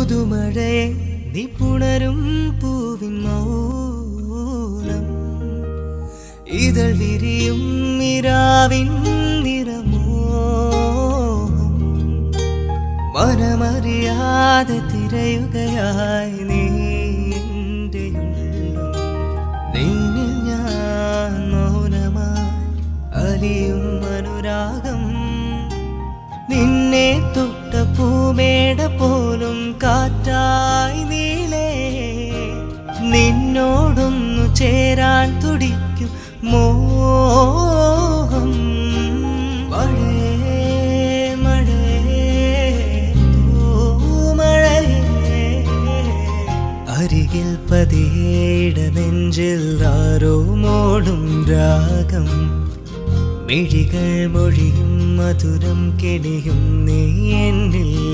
പുതുമഴയെ നീ പുണരും പൂവിൻ മൗനം ഇതൾ വിരിയും നിരാവിൻ നിറമോഹം മനമറിയാതെ തിരയുകയായി നീ എൻ്റെ ഉള്ളം നിന്നിൽ ഞാൻ മൗനമായി അലിയും അനുരാഗം നിന്നെ തൊട്ട പൂമേട പോലും കാറ്റായി നീളേ നിന്നോടൊന്നു ചേരാൻ തുടിക്കും മോഹം മഴയേ മഴയേ തൂമഴയേ അരികിൽ പതിയേട നെഞ്ചിൽ ആരോ മോടും രാഗം മിഴികൾ മൊഴിയും മധുരം കെണിയും നീ എന്നിൽ